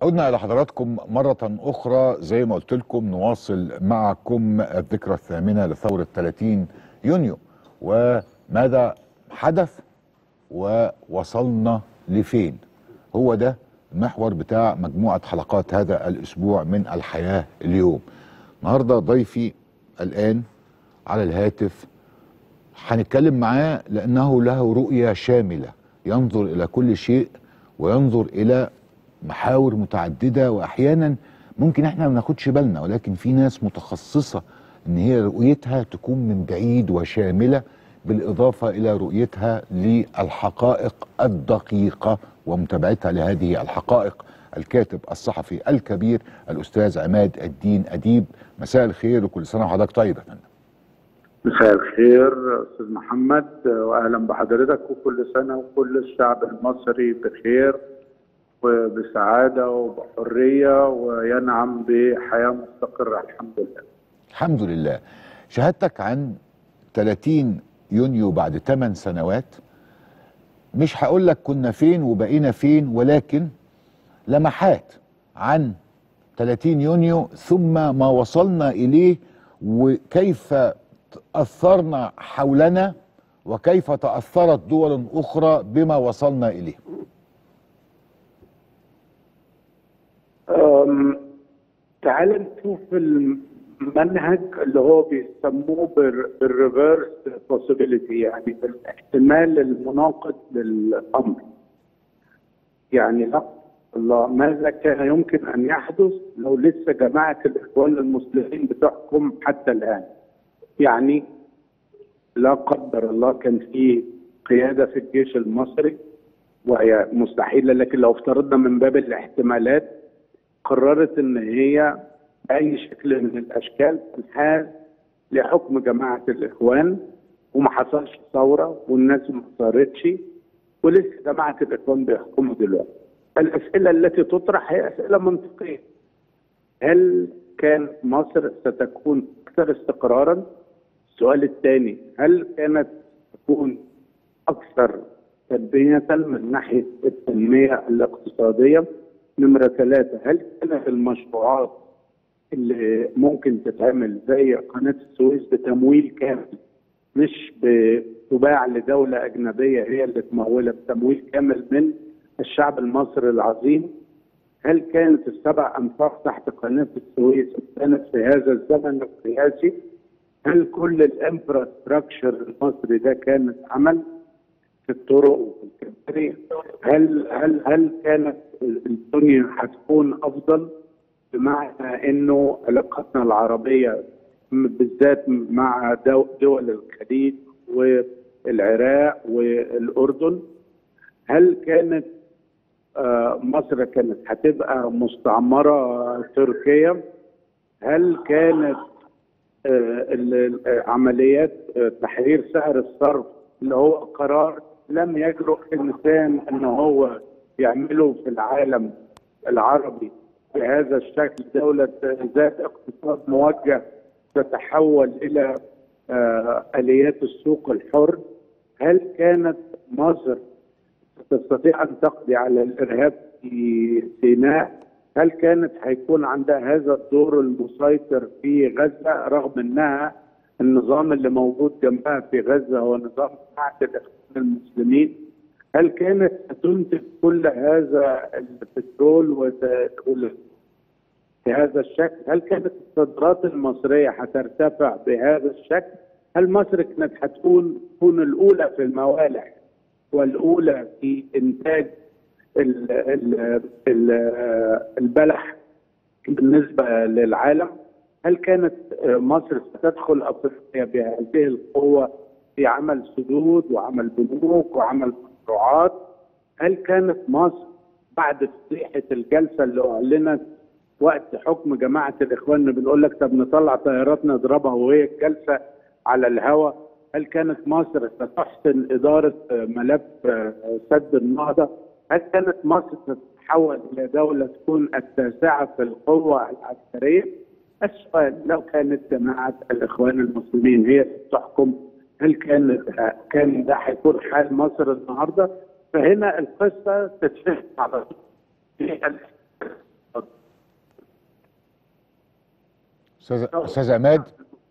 عدنا إلى حضراتكم مرة أخرى زي ما قلت لكم نواصل معكم الذكرى الثامنة لثورة 30 يونيو وماذا حدث ووصلنا لفين هو ده المحور بتاع مجموعة حلقات هذا الأسبوع من الحياة اليوم النهاردة ضيفي الآن على الهاتف هنتكلم معاه لأنه له رؤية شاملة ينظر إلى كل شيء وينظر إلى محاور متعددة وأحيانا ممكن احنا ما ناخدش بالنا ولكن في ناس متخصصة ان هي رؤيتها تكون من بعيد وشاملة بالإضافة إلى رؤيتها للحقائق الدقيقة ومتابعتها لهذه الحقائق الكاتب الصحفي الكبير الأستاذ عماد الدين أديب مساء الخير وكل سنة وحضرتك طيب يا فندم مساء الخير استاذ محمد واهلا بحضرتك وكل سنه وكل الشعب المصري بخير وبسعاده وبحريه وينعم بحياه مستقره الحمد لله. الحمد لله شهادتك عن 30 يونيو بعد 8 سنوات مش هقول لك كنا فين وبقينا فين ولكن لمحات عن 30 يونيو ثم ما وصلنا اليه وكيف اثرنا حولنا وكيف تاثرت دول اخرى بما وصلنا اليه أم، تعال نشوف المنهج اللي هو بيسموه بالريفرس بوسيبيليتي يعني الاحتمال المناقض للامر يعني لا الله ماذا كان يمكن ان يحدث لو لسه جماعه الاخوان المسلمين بتحكم حتى الان يعني لا قدر الله كان في قياده في الجيش المصري وهي مستحيله لكن لو افترضنا من باب الاحتمالات قررت ان هي باي شكل من الاشكال تنحاز لحكم جماعه الاخوان وما حصلش ثوره والناس ما صارتش ولسه جماعه الاخوان بيحكموا دلوقتي. الاسئله التي تطرح هي اسئله منطقيه. هل كانت مصر ستكون اكثر استقرارا؟ السؤال الثاني هل كانت تكون اكثر تنميه من ناحيه التنميه الاقتصاديه؟ نمره ثلاثه هل كانت المشروعات اللي ممكن تتعمل زي قناه السويس بتمويل كامل مش بتباع لدوله اجنبيه هي اللي تمولها بتمويل كامل من الشعب المصري العظيم هل كانت السبع انفاق تحت قناه السويس كانت في هذا الزمن القياسي؟ هل كل الانفراستراكشر المصري ده كانت عمل في الطرق وفي الكباري؟ هل هل هل كانت الدنيا هتكون افضل؟ بمعنى انه علاقتنا العربيه بالذات مع دول الخليج والعراق والاردن هل كانت مصر كانت هتبقى مستعمره تركيا؟ هل كانت عمليات تحرير سعر الصرف اللي هو قرار لم يجرؤ انسان ان هو يعمله في العالم العربي بهذا الشكل دولة ذات اقتصاد موجه تتحول إلى آليات السوق الحر هل كانت مصر تستطيع أن تقضي على الإرهاب في سيناء هل كانت هيكون عندها هذا الدور المسيطر في غزة رغم أنها النظام اللي موجود جنبها في غزة هو نظام جماعة الإخوان المسلمين هل كانت تنتج كل هذا البترول وتقول بهذا الشكل؟ هل كانت الصادرات المصريه هترتفع بهذا الشكل؟ هل مصر كانت هتكون تكون الاولى في الموالح والاولى في انتاج ال ال ال البلح بالنسبه للعالم؟ هل كانت مصر ستدخل افريقيا بهذه القوه في عمل سدود وعمل بنوك وعمل مشروعات هل كانت مصر بعد فضيحه الجلسه اللي اعلنت وقت حكم جماعه الاخوان بنقول لك طب نطلع طيارات نضربها وهي الجلسه على الهواء هل كانت مصر ستحسن اداره ملف سد النهضه؟ هل كانت مصر تتحول الى دوله تكون التاسعه في القوه العسكريه؟ السؤال لو كانت جماعه الاخوان المسلمين هي تحكم هل كان كان ده هيكون حال مصر النهارده؟ فهنا القصه تتفهم على طول استاذ استاذ عماد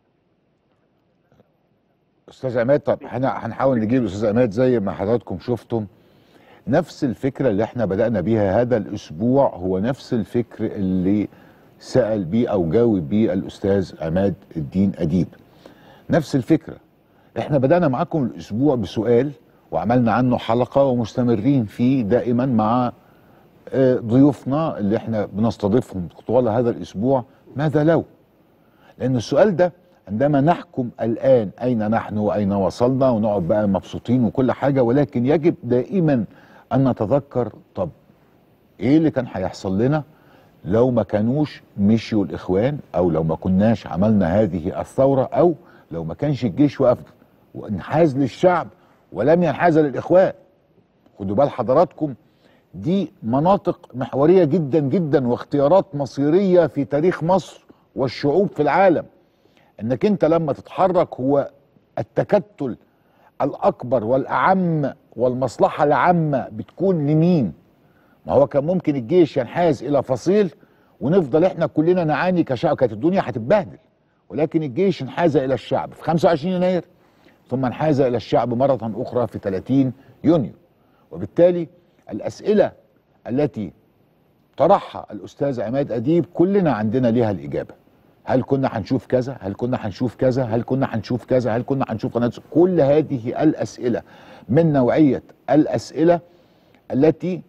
استاذ عماد طب احنا هنحاول نجيب الاستاذ عماد زي ما حضراتكم شفتم نفس الفكره اللي احنا بدانا بيها هذا الاسبوع هو نفس الفكر اللي سال بيه او جاوب بيه الاستاذ عماد الدين اديب نفس الفكره احنا بدانا معاكم الاسبوع بسؤال وعملنا عنه حلقه ومستمرين فيه دائما مع آه، ضيوفنا اللي احنا بنستضيفهم طوال هذا الاسبوع ماذا لو لان السؤال ده عندما نحكم الان اين نحن واين وصلنا ونقعد بقى مبسوطين وكل حاجه ولكن يجب دائما ان نتذكر طب ايه اللي كان هيحصل لنا لو ما كانوش مشيوا الاخوان او لو ما كناش عملنا هذه الثوره او لو ما كانش الجيش وقف وانحاز للشعب ولم ينحاز للاخوان خدوا بال حضراتكم دي مناطق محوريه جدا جدا واختيارات مصيريه في تاريخ مصر والشعوب في العالم انك انت لما تتحرك هو التكتل الاكبر والاعم والمصلحه العامه بتكون لمين ما هو كان ممكن الجيش ينحاز الى فصيل ونفضل احنا كلنا نعاني كشعب كانت الدنيا هتتبهدل ولكن الجيش انحاز الى الشعب في 25 يناير ثم انحاز الى الشعب مره اخرى في 30 يونيو وبالتالي الاسئله التي طرحها الاستاذ عماد اديب كلنا عندنا ليها الاجابه هل كنا هنشوف كذا هل كنا هنشوف كذا هل كنا هنشوف كذا هل كنا هنشوف قناه كل هذه الاسئله من نوعيه الاسئله التي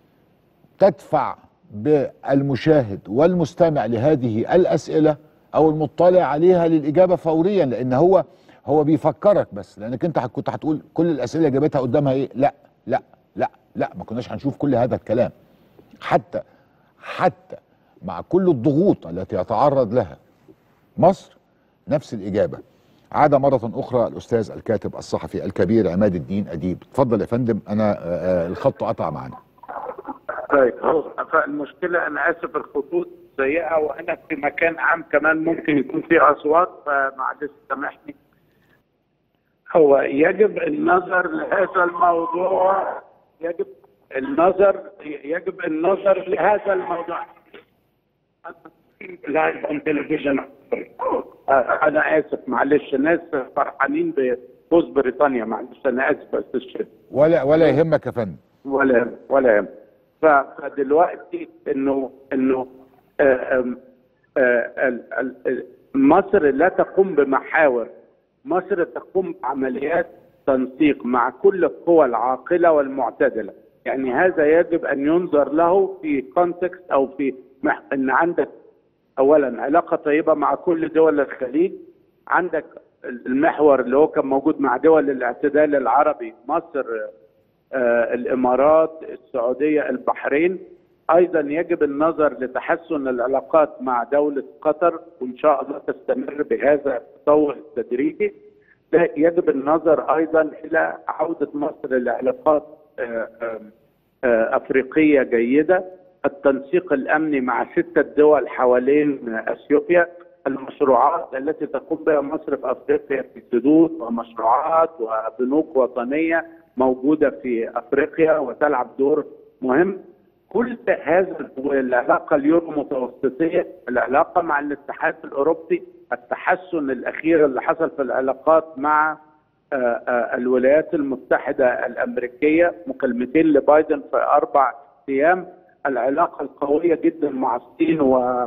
تدفع بالمشاهد والمستمع لهذه الاسئله او المطلع عليها للاجابه فوريا لان هو هو بيفكرك بس لانك انت كنت هتقول كل الاسئله اجابتها قدامها ايه لا لا لا لا ما كناش هنشوف كل هذا الكلام حتى حتى مع كل الضغوط التي يتعرض لها مصر نفس الإجابة عاد مرة أخرى الأستاذ الكاتب الصحفي الكبير عماد الدين أديب اتفضل يا فندم أنا آه، آه، الخط قطع معنا طيب هو فالمشكله انا اسف الخطوط سيئه وانا في مكان عام كمان ممكن يكون فيه اصوات فمعلش سامحني هو يجب النظر لهذا الموضوع يجب النظر يجب النظر لهذا الموضوع لايف اون تلفزيون انا اسف معلش ناس فرحانين بفوز بريطانيا معلش انا اسف بس الشد ولا ولا يهمك يا فندم ولا يهم ولا يهم ف- فدلوقتي انه انه آه، آم، آه، ال- ال- ال- مصر لا تقوم بمحاور مصر تقوم بعمليات تنسيق مع كل القوى العاقله والمعتدله يعني هذا يجب ان ينظر له في كونتكست او في مح- ان عندك اولا علاقه طيبه مع كل دول الخليج عندك المحور اللي هو كان موجود مع دول الاعتدال العربي مصر آه، الامارات السعوديه البحرين ايضا يجب النظر لتحسن العلاقات مع دوله قطر وان شاء الله تستمر بهذا التطور التدريجي ده يجب النظر ايضا الى عوده مصر لعلاقات آه، آه، آه، افريقيه جيده التنسيق الامني مع سته دول حوالين اثيوبيا المشروعات التي تقوم بها مصر في افريقيا في سدود ومشروعات وبنوك وطنيه موجوده في افريقيا وتلعب دور مهم كل هذا والعلاقه اليورو متوسطيه العلاقه مع الاتحاد الاوروبي التحسن الاخير اللي حصل في العلاقات مع آه، آه، الولايات المتحده الامريكيه مكالمتين لبايدن في اربع ايام العلاقه القويه جدا مع الصين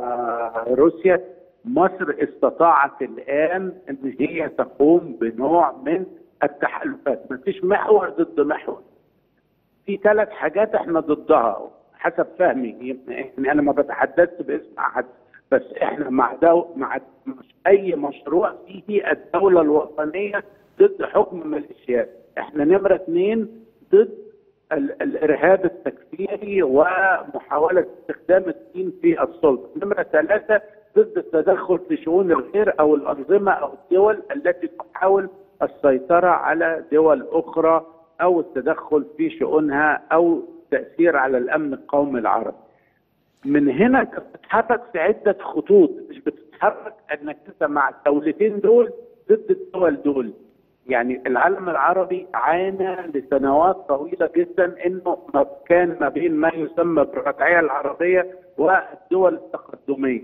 وروسيا مصر استطاعت الان ان هي تقوم بنوع من التحالفات مفيش محور ضد محور في ثلاث حاجات احنا ضدها حسب فهمي يعني انا ما بتحدثش باسم احد بس احنا مع دو مع مش اي مشروع فيه الدوله الوطنيه ضد حكم ميليشيات احنا نمره اثنين ضد ال- الارهاب التكفيري ومحاوله استخدام الدين في السلطه نمره ثلاثه ضد التدخل في شؤون الغير او الانظمه او الدول التي تحاول السيطره على دول اخرى او التدخل في شؤونها او تاثير على الامن القومي العربي. من هنا انت بتتحرك في عده خطوط مش بتتحرك انك انت مع الدولتين دول ضد الدول دول. يعني العالم العربي عانى لسنوات طويله جدا انه ما كان ما بين ما يسمى بالرجعيه العربيه والدول التقدميه.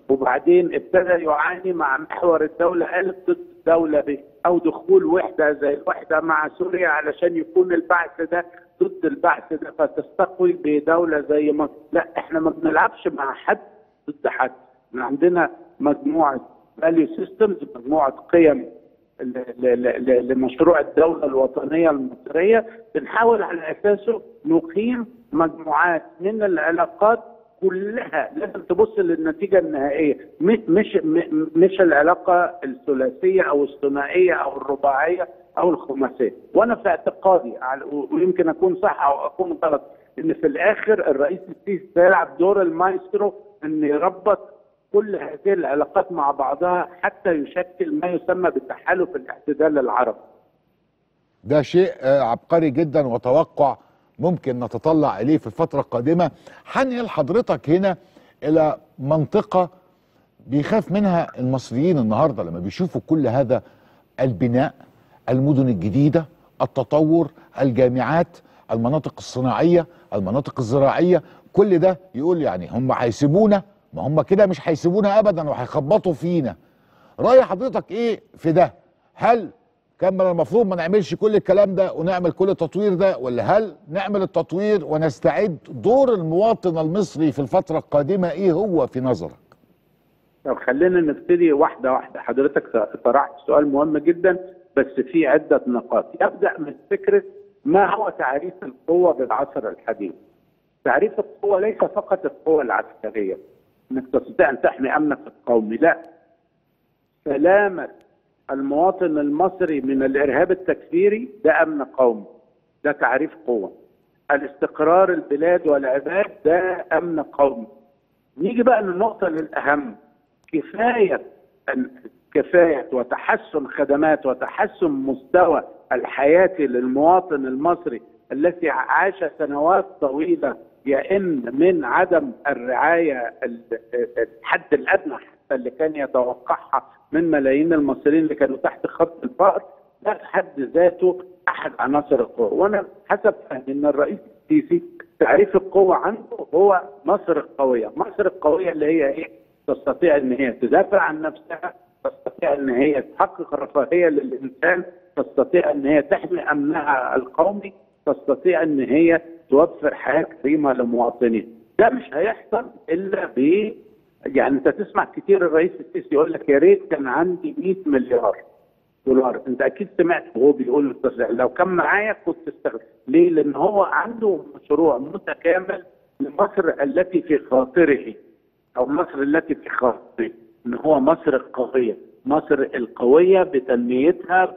وبعدين ابتدى يعاني مع محور الدوله الف ضد الدوله ب او دخول وحده زي الوحده مع سوريا علشان يكون البعث ده ضد البعث ده فتستقوي بدوله زي مصر لا احنا ما بنلعبش مع حد ضد حد احنا عندنا مجموعه فاليو سيستمز مجموعه قيم ل- ل- ل- لمشروع الدولة الوطنية المصرية بنحاول على أساسه نقيم مجموعات من العلاقات كلها لازم تبص للنتيجة النهائية م- مش م- مش العلاقة الثلاثية أو الثنائية أو الرباعية أو الخماسية وأنا في اعتقادي على- و- ويمكن أكون صح أو أكون غلط إن في الآخر الرئيس السيسي سيلعب دور المايسترو إن يربط كل هذه العلاقات مع بعضها حتى يشكل ما يسمى بالتحالف الاعتدال العربي ده شيء آه، عبقري جدا وتوقع ممكن نتطلع اليه في الفتره القادمه هنقل حضرتك هنا الى منطقه بيخاف منها المصريين النهارده لما بيشوفوا كل هذا البناء المدن الجديده التطور الجامعات المناطق الصناعيه المناطق الزراعيه كل ده يقول يعني هم هيسيبونا ما هم كده مش هيسيبونا ابدا وهيخبطوا فينا راي حضرتك ايه في ده هل كان من المفروض ما نعملش كل الكلام ده ونعمل كل التطوير ده ولا هل نعمل التطوير ونستعد دور المواطن المصري في الفترة القادمة ايه هو في نظرك طب خلينا نبتدي واحدة واحدة حضرتك طرحت سؤال مهم جدا بس في عدة نقاط يبدأ من فكرة ما هو تعريف القوة بالعصر الحديث تعريف القوة ليس فقط القوة العسكرية انك تستطيع ان تحمي امنك القومي لا سلامة المواطن المصري من الارهاب التكفيري ده امن قومي ده تعريف قوة الاستقرار البلاد والعباد ده امن قومي نيجي بقى للنقطة الأهم كفاية كفاية وتحسن خدمات وتحسن مستوى الحياتي للمواطن المصري الذي عاش سنوات طويلة يئن من عدم الرعاية الحد الأدنى حتى اللي كان يتوقعها من ملايين المصريين اللي كانوا تحت خط الفقر ده في حد ذاته أحد عناصر القوة وأنا حسب فهمي أن الرئيس السيسي تعريف القوة عنده هو مصر القوية مصر القوية اللي هي إيه تستطيع ان هي تدافع عن نفسها تستطيع ان هي تحقق رفاهيه للانسان تستطيع ان هي تحمي امنها القومي تستطيع ان هي توفر حياه كريمه لمواطنيها ده مش هيحصل الا ب يعني انت تسمع كتير الرئيس السيسي يقول لك يا ريت كان عندي 100 مليار دولار انت اكيد سمعت وهو بيقول لو كان معايا كنت استغل ليه؟ لان هو عنده مشروع متكامل لمصر التي في خاطره او مصر التي في خاطري ان هو مصر القويه مصر القويه بتنميتها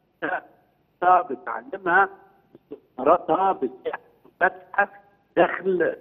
بتعلمها باستثماراتها بفتحها دخل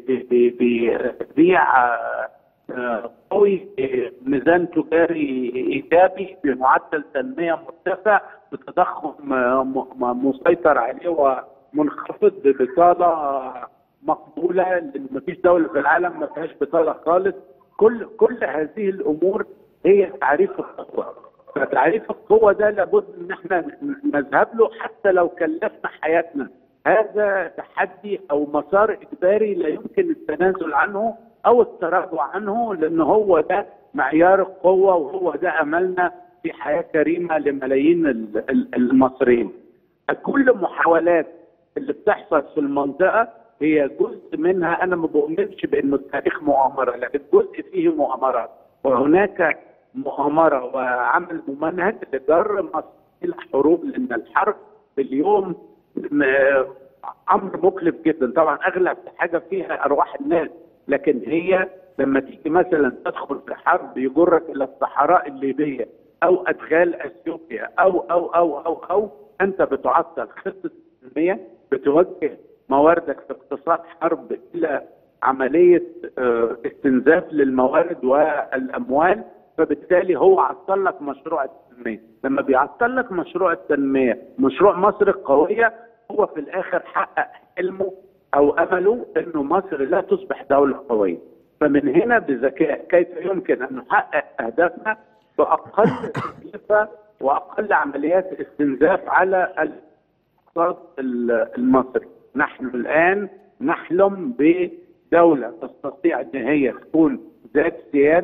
ببيع قوي ميزان تجاري ايجابي بمعدل تنميه مرتفع بتضخم مسيطر عليه ومنخفض ببطاله مقبوله لان مفيش دوله في العالم ما فيهاش بطاله خالص كل كل هذه الامور هي تعريف القوه فتعريف القوه ده لابد ان احنا نذهب له حتى لو كلفنا حياتنا هذا تحدي او مسار اجباري لا يمكن التنازل عنه او التراجع عنه لان هو ده معيار القوه وهو ده املنا في حياه كريمه لملايين المصريين. كل محاولات اللي بتحصل في المنطقه هي جزء منها انا ما بؤمنش بانه التاريخ مؤامره لكن جزء فيه مؤامرات وهناك مؤامره وعمل ممنهج لجر مصر الى حروب لان الحرب اليوم امر مكلف جدا طبعا اغلب حاجه فيها ارواح الناس لكن هي لما تيجي مثلا تدخل في حرب يجرك الى الصحراء الليبيه او ادغال اثيوبيا او او او او او انت بتعطل خطه التنميه بتوجه مواردك في اقتصاد حرب الى عمليه استنزاف للموارد والاموال فبالتالي هو عطل لك مشروع التنميه، لما بيعطل لك مشروع التنميه، مشروع مصر القويه هو في الاخر حقق حلمه او امله انه مصر لا تصبح دوله قويه. فمن هنا بذكاء كيف يمكن ان نحقق اهدافنا باقل تكلفه واقل عمليات استنزاف على الاقتصاد المصري. نحن الان نحلم بدوله تستطيع ان هي تكون ذات سياده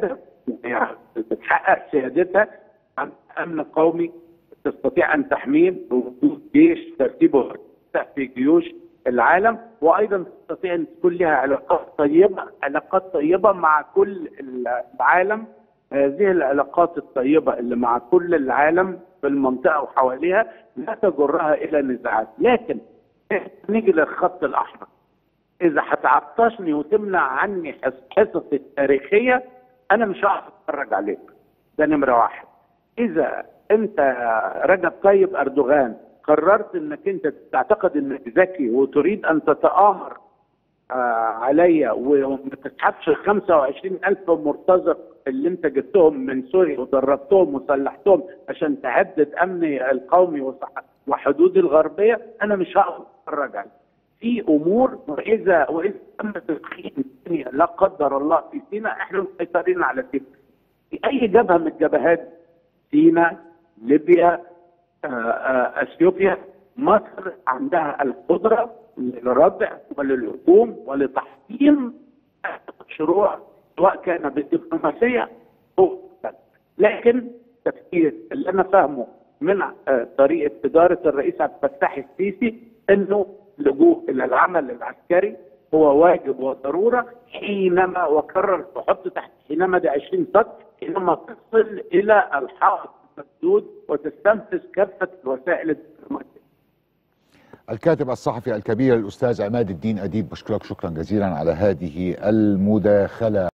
يعني بتحقق سيادتها عن امن قومي تستطيع ان تحميه بوجود جيش ترتيبه في جيوش العالم وايضا تستطيع ان تكون لها علاقات طيبه علاقات طيبه مع كل العالم هذه العلاقات الطيبه اللي مع كل العالم في المنطقه وحواليها لا تجرها الى نزاعات لكن نيجي للخط الاحمر اذا هتعطشني وتمنع عني حصص التاريخيه انا مش هعرف اتفرج عليك ده نمره واحد اذا انت رجب طيب اردوغان قررت انك انت تعتقد انك ذكي وتريد ان تتآمر آه عليا وما تسحبش ال 25 ألف مرتزق اللي انت جبتهم من سوريا ودربتهم وسلحتهم عشان تهدد امني القومي وحدودي الغربيه انا مش هقدر اتفرج عليك. في امور واذا واذا تم تدخين الدنيا لا قدر الله في سيناء احنا مسيطرين على سيناء. في اي جبهه من الجبهات سيناء ليبيا آآ آآ اثيوبيا مصر عندها القدره للردع وللهجوم ولتحطيم شروع سواء كان بالدبلوماسيه او لكن التفكير اللي انا فاهمه من طريقه اداره الرئيس عبد الفتاح السيسي انه اللجوء الى العمل العسكري هو واجب وضروره حينما وكرر تحط تحت حينما دي 20 سطر حينما تصل الى الحائط المسدود وتستنفذ كافه الوسائل الدبلوماسيه. الكاتب الصحفي الكبير الاستاذ عماد الدين اديب بشكرك شكرا جزيلا على هذه المداخله